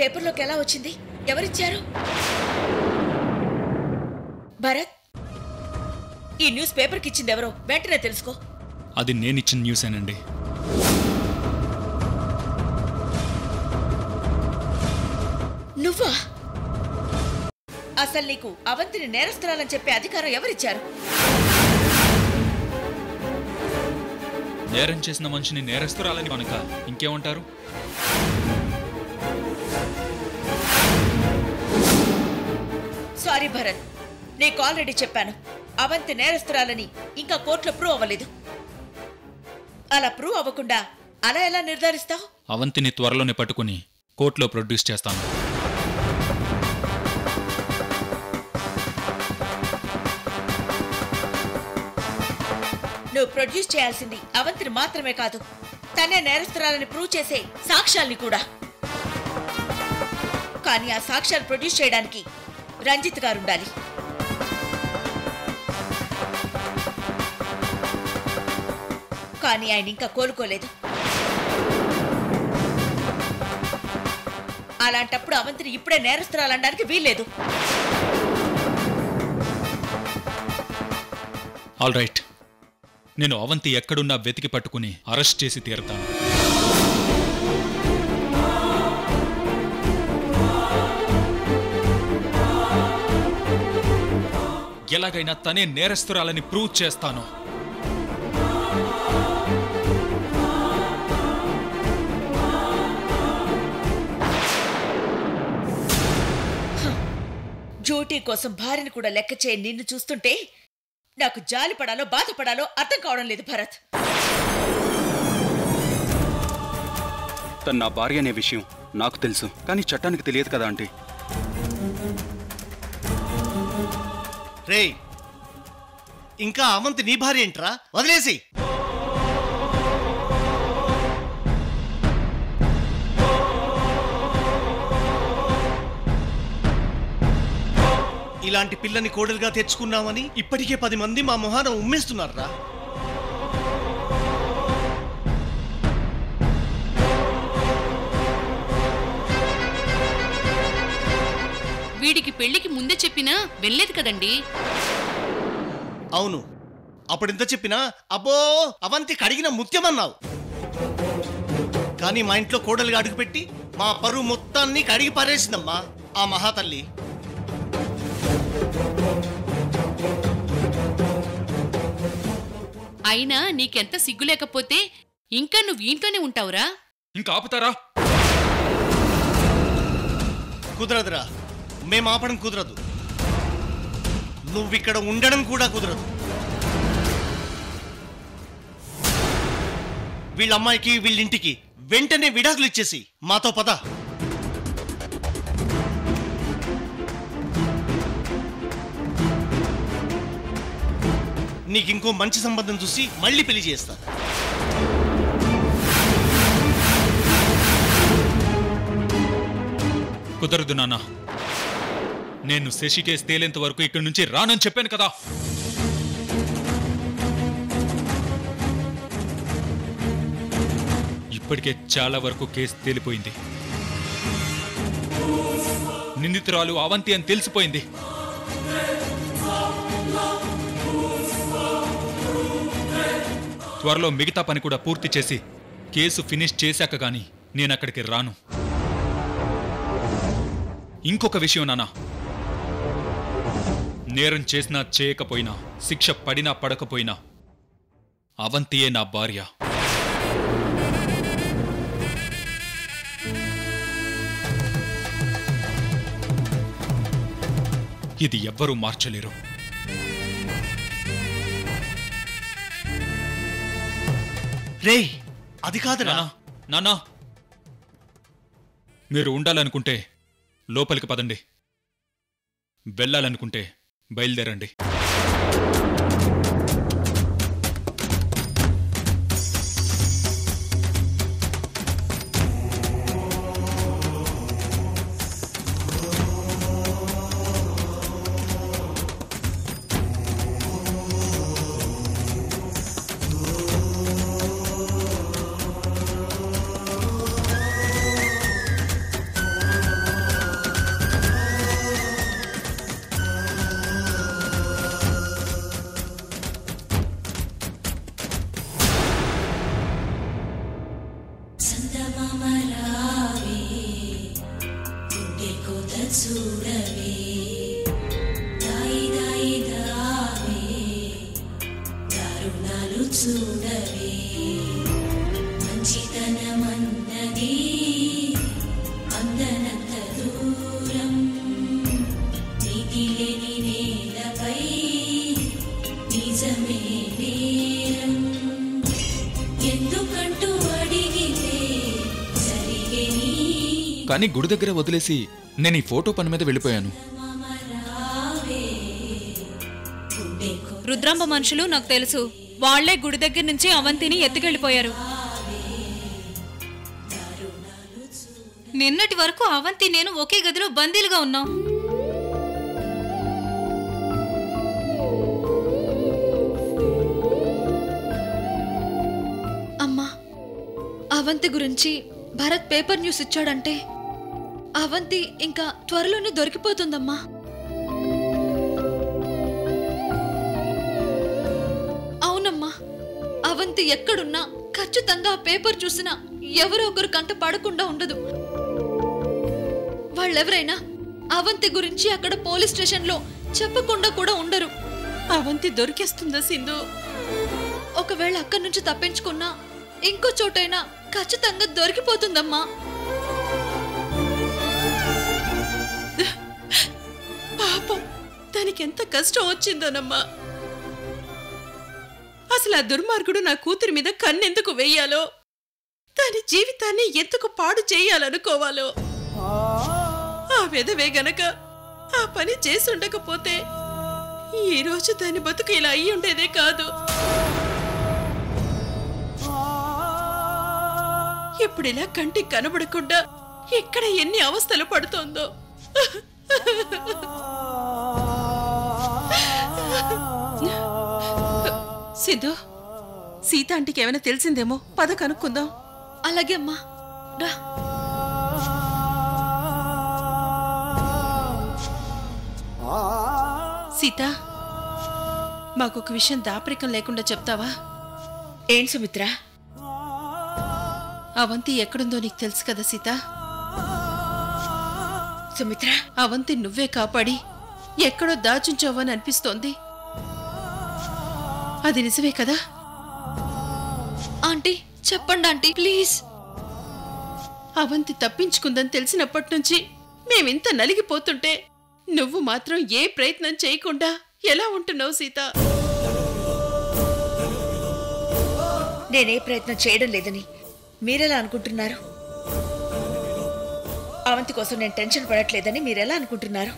పేపర్లోకి ఎలా వచ్చింది ఎవరిచ్చారు భరత్ ఈ న్యూస్ పేపర్కి ఇచ్చింది ఎవరో వెంటనే తెలుసుకో అది నేనిచ్చిన న్యూసేనండి నువ్వా అసలు నీకు అవంతిని నేరస్తురాలని చెప్పే అధికారం ఎవరిచ్చారు నేరం చేసిన మనిషిని నేరస్తురాలని కనుక ఇంకేమంటారు సారీ భరత్ నీకు ఆల్రెడీ చెప్పాను అవంతి నేరస్తురాలని ఇంకా కోర్టులో ప్రూవ్ అవ్వలేదు అలా ప్రూవ్ అవ్వకుండా అలా ఎలా నిర్ధారిస్తావు అవంతిని త్వరలోనే పట్టుకుని కోర్టులో ప్రొడ్యూస్ చేస్తాను నువ్వు ప్రొడ్యూస్ చేయాల్సింది అవంతిని మాత్రమే కాదు తనే నేరస్తురాలని ప్రూవ్ చేసే సాక్ష్యాల్ని కూడా కానీ ఆ సాక్ష్యాలు ప్రొడ్యూస్ చేయడానికి రంజిత్ గారు ఉండాలి కానీ ఆయన ఇంకా కోలుకోలేదు అలాంటప్పుడు అవంతిని ఇప్పుడే నేరస్తురాలనడానికి వీల్లేదు ఆల్ రైట్ నేను అవంతి ఎక్కడున్నా వెతికి పట్టుకుని అరెస్ట్ చేసి తీరుతాను ఎలాగైనా తనే నేరస్తురాలని ప్రూవ్ చేస్తాను డ్యూటీ కోసం భార్యను కూడా లెక్క చేయి నిన్ను చూస్తుంటే నాకు జాలి పడాలో బాధపడాలో అర్థం కావడం లేదు భరత్ తను నా భార్య అనే విషయం నాకు తెలుసు కానీ చట్టానికి తెలియదు కదా ఆంటీ రేయ్ ఇంకా అవంతి నీ భార్య ఏంట్రా వదిలేసి ఇలాంటి పిల్లని కోడలుగా తెచ్చుకున్నామని ఇప్పటికే పది మంది మా మొహాన ఉమ్మేస్తున్నారా వీడికి పెళ్లికి ముందే చెప్పినా వెళ్ళలేదు కదండి అవును అప్పుడు ఇంత చెప్పినా అబ్బో అవంతి కడిగిన ముత్యమన్నావు కానీ మా ఇంట్లో కోడలుగా అడుగుపెట్టి మా పరువు మొత్తాన్ని కడిగి పారేసిందమ్మా ఆ మహాతల్లి అయినా నీకెంత సిగ్గు లేకపోతే ఇంకా నువ్వు ఇంట్లోనే ఉంటావురా ఇంకా ఆపుతారా కుదరదురా మేము ఆపడం కుదరదు నువ్విక్కడ ఉండడం కూడా కుదరదు వీళ్ళ అమ్మాయికి వీళ్ళింటికి వెంటనే విడాకులు ఇచ్చేసి మాతో పద నీకు ఇంకో మంచి సంబంధం చూసి మళ్ళీ పెళ్లి చేస్తా కుదరదు నాన్న నేను శశి కేసు తేలేంత వరకు ఇక్కడి నుంచి రానని చెప్పాను కదా ఇప్పటికే చాలా వరకు కేసు తేలిపోయింది నిందితురాలు అవంతి అని తెలిసిపోయింది త్వరలో మిగతా పని కూడా పూర్తి చేసి కేసు ఫినిష్ చేశాక గాని నేను అక్కడికి రాను ఇంకొక విషయం నానా నేరం చేసినా చేయకపోయినా శిక్ష పడినా పడకపోయినా అవంతియే నా భార్య ఇది ఎవ్వరూ మార్చలేరు రేయ్ అది కాదురా నానా నానా మీరు ఉండాలనుకుంటే లోపలికి పదండి వెళ్ళాలనుకుంటే బయలుదేరండి చూడవే దాయి దాయి దావే దారుణాలు చూడవే మంచితనమన్నది అందనంత దూరం నీతి లేని నేలపై నిజమే నేరం ఎందుకంటూ అడిగితే జరిగే నీ కానీ గుడి దగ్గర వదిలేసి నేను ఈ ఫోటో పని మీద వెళ్ళిపోయాను రుద్రాంబ మనుషులు నాకు తెలుసు వాళ్లే గుడి దగ్గర నుంచి అవంతిని ఎత్తుకెళ్ళిపోయారు నిన్నటి వరకు అవంతి నేను ఒకే గదిలో బందీలుగా ఉన్నాం అమ్మా అవంతి గురించి భరత్ పేపర్ న్యూస్ ఇచ్చాడంటే అవంతి ఇంకా త్వరలోనే దొరికిపోతుందమ్మా అవునమ్మా అవంతి ఎక్కడున్నా ఖచ్చితంగా ఆ పేపర్ చూసినా ఎవరో ఒకరు కంట పడకుండా ఉండదు వాళ్ళెవరైనా అవంతి గురించి అక్కడ పోలీస్ స్టేషన్లో చెప్పకుండా కూడా ఉండరు అవంతి దొరికేస్తుందా సింధు ఒకవేళ అక్కడి నుంచి తప్పించుకున్నా ఇంకో చోటైనా ఖచ్చితంగా దొరికిపోతుందమ్మా పాపం దానికి ఎంత కష్టం వచ్చిందోనమ్మా అసలు ఆ దుర్మార్గుడు నా కూతురి మీద కన్నెందుకు వెయ్యాలో దాని జీవితాన్ని ఎందుకు పాడు చేయాలనుకోవాలో ఆ వెధవే గనక ఆ పని చేసుండకపోతే ఈ రోజు దాని బతుకు ఇలా అయ్యి ఉండేదే కాదు ఇప్పుడు ఇలా కంటికి కనబడకుండా ఎక్కడ ఎన్ని అవస్థలు పడుతోందో సింధు సీత ఆంటీకి ఏమైనా తెలిసిందేమో పద కనుక్కుందాం అలాగే అమ్మా రా సీత మాకొక విషయం దాపరికం లేకుండా చెప్తావా ఏం సుమిత్ర అవంతి ఎక్కడుందో నీకు తెలుసు కదా సీత సుమిత్ర అవంతి నువ్వే కాపాడి ఎక్కడో దాచుంచావని అనిపిస్తోంది అది నిజమే కదా ఆంటీ చెప్పండి ఆంటీ ప్లీజ్ అవంతి తప్పించుకుందని తెలిసినప్పటి నుంచి మేమింత నలిగిపోతుంటే నువ్వు మాత్రం ఏ ప్రయత్నం చేయకుండా ఎలా ఉంటున్నావు సీత నేనే ప్రయత్నం చేయడం లేదని మీరెలా అనుకుంటున్నారు అవంతి కోసం నేను టెన్షన్ పడట్లేదని మీరెలా అనుకుంటున్నారు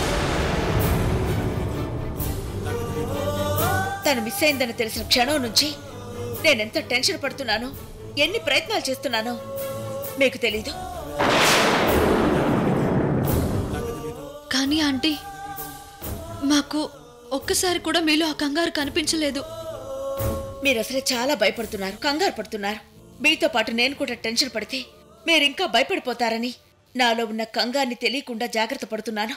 తను మిస్ అయిందని తెలిసిన క్షణం నుంచి నేనెంత టెన్షన్ పడుతున్నానో ఎన్ని ప్రయత్నాలు చేస్తున్నానో మీకు తెలీదు కానీ ఆంటీ మాకు ఒక్కసారి కూడా మీలో ఆ కంగారు కనిపించలేదు మీరు అసలే చాలా భయపడుతున్నారు కంగారు పడుతున్నారు మీతో పాటు నేను కూడా టెన్షన్ పడితే మీరు ఇంకా భయపడిపోతారని నాలో ఉన్న కంగాన్ని తెలియకుండా జాగ్రత్త పడుతున్నాను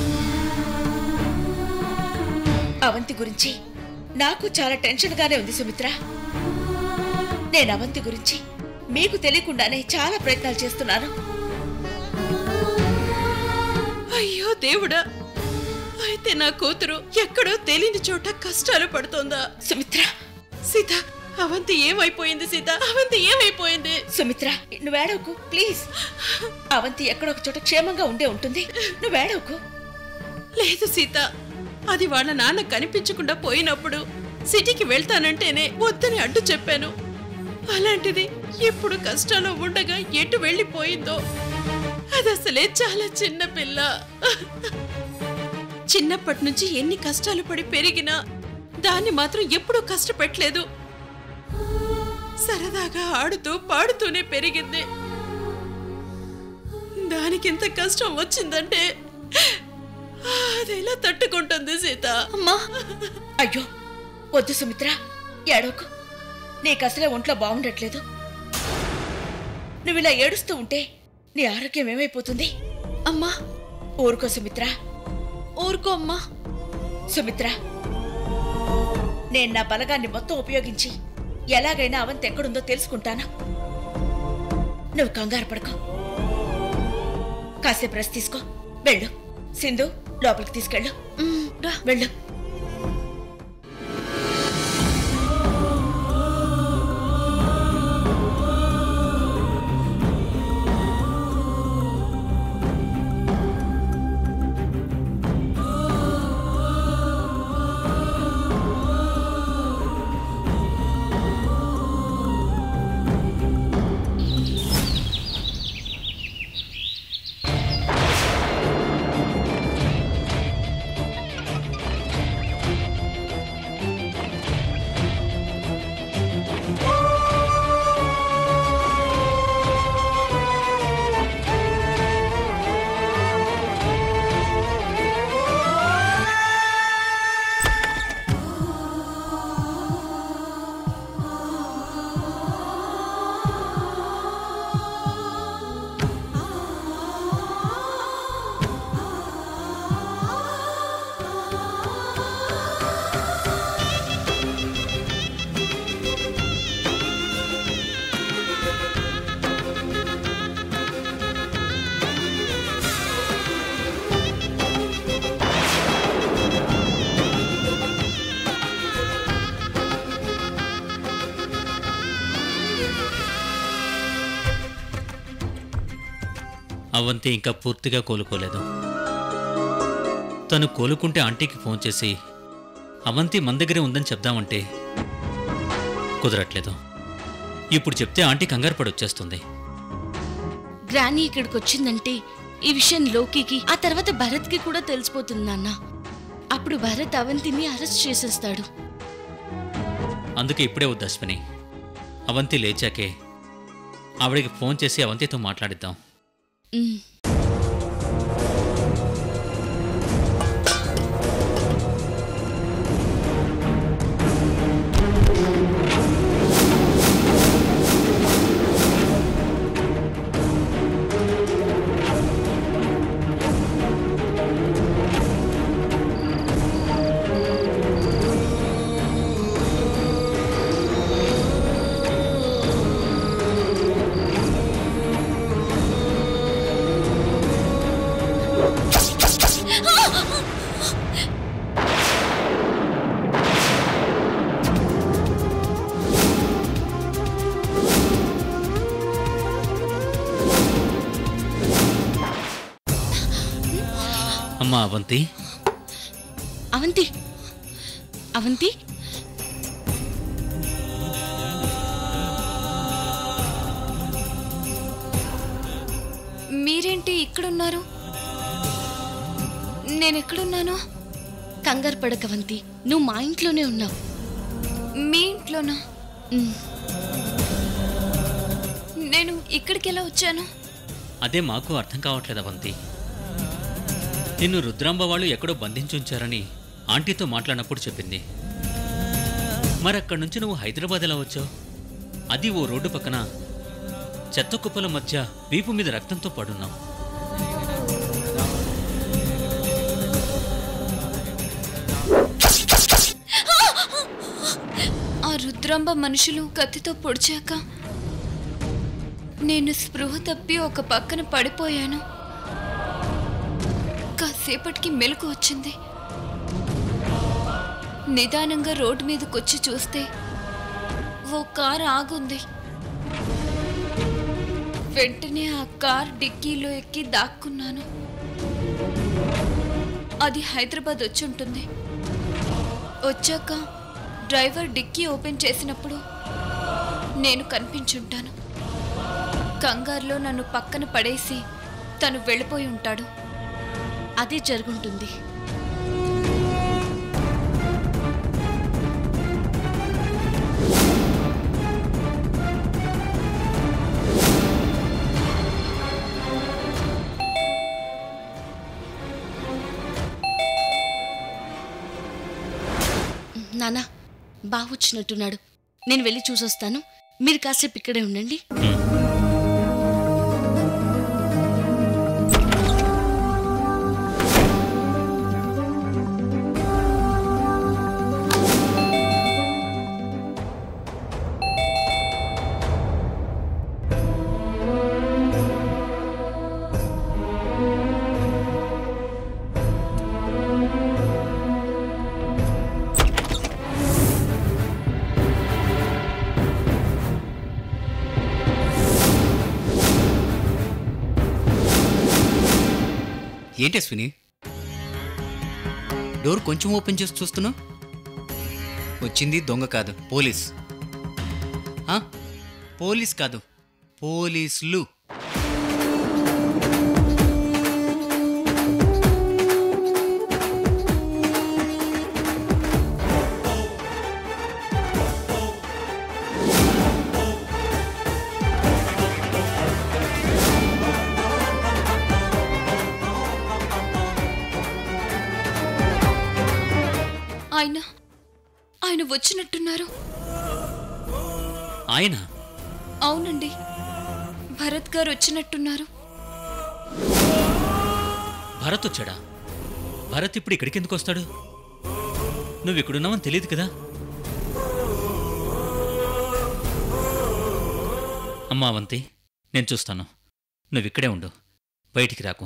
అవంతి గురించి నాకు చాలా టెన్షన్గానే ఉంది సుమిత్ర నేను అవంతి గురించి మీకు తెలియకుండానే చాలా ప్రయత్నాలు చేస్తున్నాను అయ్యో దేవుడా అయితే నా కూతురు ఎక్కడో తెలియని చోట కష్టాలు పడుతోందా సుమిత్ర సీత అవంతి ఏమైపోయింది సీత అవంతి ఏమైపోయింది సుమిత్ర నువ్వేడవకు ప్లీజ్ అవంతి ఎక్కడొక చోట క్షేమంగా ఉండే ఉంటుంది నువ్వేడవకు లేదు సీత అది వాళ్ళ నాన్న కనిపించకుండా పోయినప్పుడు సిటీకి వెళ్తానంటేనే వద్దని అడ్డు చెప్పాను అలాంటిది ఇప్పుడు కష్టాల్లో ఉండగా ఎటు వెళ్ళిపోయిందో అది అసలే చాలా చిన్న పిల్ల చిన్నప్పటి నుంచి ఎన్ని కష్టాలు పడి పెరిగినా దాన్ని మాత్రం ఎప్పుడూ కష్టపెట్టలేదు సరదాగా ఆడుతూ పాడుతూనే పెరిగింది దానికింత కష్టం వచ్చిందంటే అది ఎలా తట్టుకుంటుంది సీత అమ్మా అయ్యో వద్దు సుమిత్ర ఏడవకు నీకు అసలే ఒంట్లో బాగుండట్లేదు నువ్వు ఇలా ఏడుస్తూ ఉంటే నీ ఆరోగ్యం ఏమైపోతుంది అమ్మా ఊరుకో సుమిత్ర ఊరుకో అమ్మా సుమిత్ర నేను నా బలగాన్ని మొత్తం ఉపయోగించి ఎలాగైనా అవంతి ఎక్కడుందో తెలుసుకుంటాను నువ్వు కంగారు పడకు కాసేపు రెస్ట్ తీసుకో వెళ్ళు సింధు లోపలికి తీసుకెళ్ళు మ్, రా వెళ్ళు అవంతి ఇంకా పూర్తిగా కోలుకోలేదు తను కోలుకుంటే ఆంటీకి ఫోన్ చేసి అవంతి మన దగ్గరే ఉందని చెప్దామంటే కుదరట్లేదు ఇప్పుడు చెప్తే ఆంటీ కంగారు పడి వచ్చేస్తుంది గ్రానీ ఇక్కడికి వచ్చిందంటే ఈ విషయం లోకికి ఆ తర్వాత భరత్కి కూడా తెలిసిపోతుంది నాన్న అప్పుడు భరత్ అవంతిని అరెస్ట్ చేసేస్తాడు అందుకే ఇప్పుడే వద్దు అశ్విని అవంతి లేచాకే ఆవిడకి ఫోన్ చేసి అవంతితో మాట్లాడిద్దాం ఉమ్. అమ్మా అవంతి అవంతి అవంతి మీరేంటి ఇక్కడున్నారు నేను ఎక్కడున్నాను కంగారు పడక అవంతి నువ్వు మా ఇంట్లోనే ఉన్నావు మీ ఇంట్లోనా ఉమ్. నేను ఇక్కడికి ఎలా వచ్చాను అదే మాకు అర్థం కావట్లేదు అవంతి నిన్ను రుద్రాంబ వాళ్ళు ఎక్కడో బంధించుంచారని ఆంటీతో మాట్లాడినప్పుడు చెప్పింది మరి అక్కడి నుంచి నువ్వు హైదరాబాద్ ఎలా వచ్చావు అది ఓ రోడ్డు పక్కన చెత్త కుప్పల మధ్య వీపు మీద రక్తంతో పడున్నావు ఆ రుద్రాంబ మనుషులు కత్తితో పొడిచాక నేను స్పృహ తప్పి ఒక పక్కన పడిపోయాను కాసేపటికి మెలకు వచ్చింది నిదానంగా రోడ్డు మీదకి వచ్చి చూస్తే ఓ కార్ ఆగుంది వెంటనే ఆ కార్ డిక్కీలో ఎక్కి దాక్కున్నాను అది హైదరాబాద్ వచ్చి ఉంటుంది వచ్చాక డ్రైవర్ డిక్కీ ఓపెన్ చేసినప్పుడు నేను కనిపించుంటాను కంగారులో నన్ను పక్కన పడేసి తను వెళ్ళిపోయి ఉంటాడు అదే జరుగుంటుంది నానా బాగా వచ్చినట్టున్నాడు నేను వెళ్ళి చూసొస్తాను మీరు కాసేపు ఇక్కడే ఉండండి ఏంటి అశ్విని డోర్ కొంచెం ఓపెన్ చేసి చూస్తున్నావు వచ్చింది దొంగ కాదు పోలీస్ ఆ? పోలీస్ కాదు పోలీసులు ఆయన ఆయన వచ్చినట్టున్నారు ఆయన అవునండి భరత్ గారు వచ్చినట్టున్నారు భరత్ వచ్చాడా భరత్ ఇప్పుడు ఇక్కడికి ఎందుకు వస్తాడు నువ్వు ఇక్కడున్నావని తెలియదు కదా అమ్మా అవంతి నేను చూస్తాను నువ్వు ఇక్కడే ఉండు బయటికి రాకు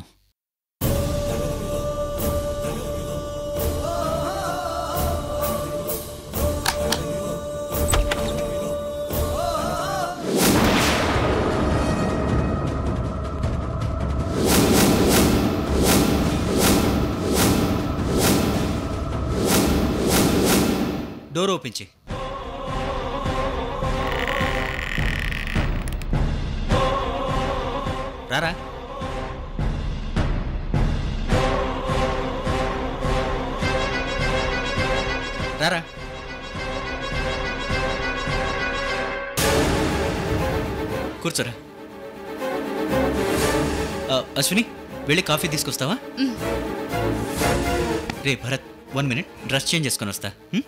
డోర్ ఓపెన్ చేయి రారా రారా కూర్చోరా ఆ, అశ్విని వెళ్ళి కాఫీ తీసుకొస్తావా రే Bharat one minute dress change చేసుకొని వస్తా హ్మ్?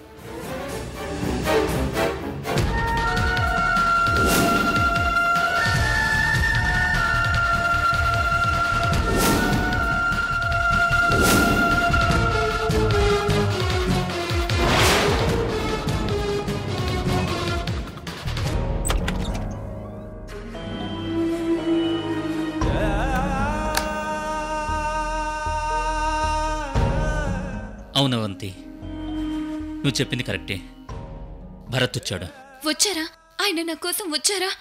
అవునవంతి నువ్వు చెప్పింది కరెక్టే భరత్ వచ్చాడు వచ్చారా ఆయన నా కోసం వచ్చారా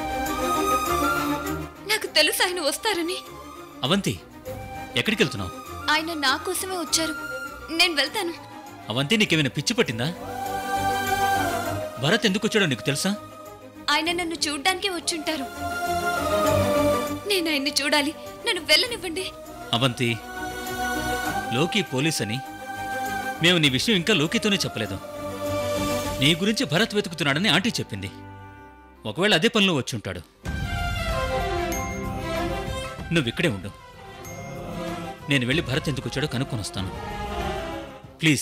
నాకు తెలుసు ఆయన వస్తారని అవంతి ఎక్కడికి వెళ్తున్నావు ఆయన నా కోసమే వచ్చారు నేను వెళ్తాను అవంతి నీకేమైనా పిచ్చి పట్టిందా భరత్ ఎందుకు వచ్చాడో నీకు తెలుసా ఆయన నన్ను చూడ్డానికే వచ్చుంటారు నేను ఆయన్ని చూడాలి నన్ను వెళ్ళనివ్వండి అవంతి లోకి పోలీస్ అని మేము నీ విషయం ఇంకా లోకితోనే చెప్పలేదు నీ గురించి భరత్ వెతుకుతున్నాడని ఆంటీ చెప్పింది ఒకవేళ అదే పనిలో వచ్చి ఉంటాడు నువ్వు ఇక్కడే ఉండు నేను వెళ్ళి భరత్ ఎందుకు వచ్చాడో కనుక్కొని వస్తాను ప్లీజ్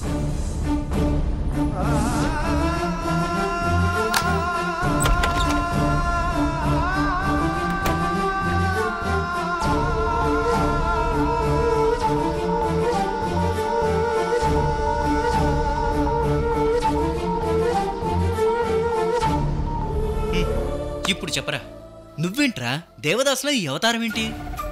ఇప్పుడు చెప్పరా నువ్వేంట్రా దేవదాసులో ఈ అవతారం ఏంటి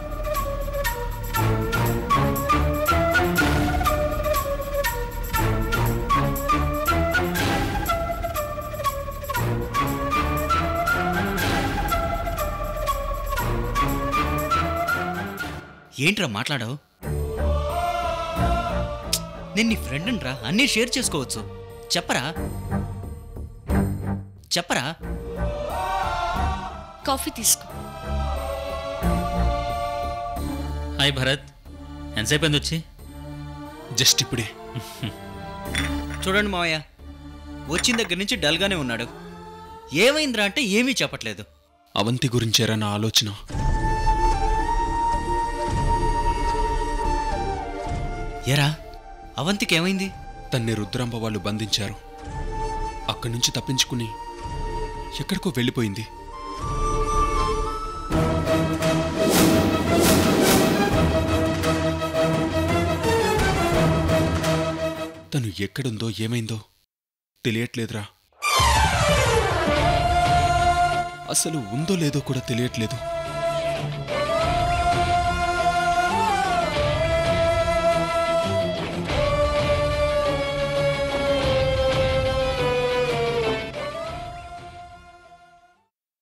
ఏంట్రా మాట్లాడావు నేను నీ ఫ్రెండ్ రా అన్నీ షేర్ చేసుకోవచ్చు చెప్పరా చెప్పరా కాఫీ తీసుకో హాయ్ భరత్ ఎంతసేపు అయింది వచ్చి జస్ట్ ఇప్పుడే చూడండి మావయ్య వచ్చిన దగ్గర నుంచి డల్గానే ఉన్నాడు ఏమైందిరా అంటే ఏమీ చెప్పట్లేదు అవంతి గురించేరా నా ఆలోచన ఎరా అవంతికి ఏమైంది తన్ని రుద్రాంబ వాళ్ళు బంధించారు అక్కడి నుంచి తప్పించుకుని ఎక్కడికో వెళ్ళిపోయింది తను ఎక్కడుందో ఏమైందో తెలియట్లేదురా అసలు ఉందో లేదో కూడా తెలియట్లేదు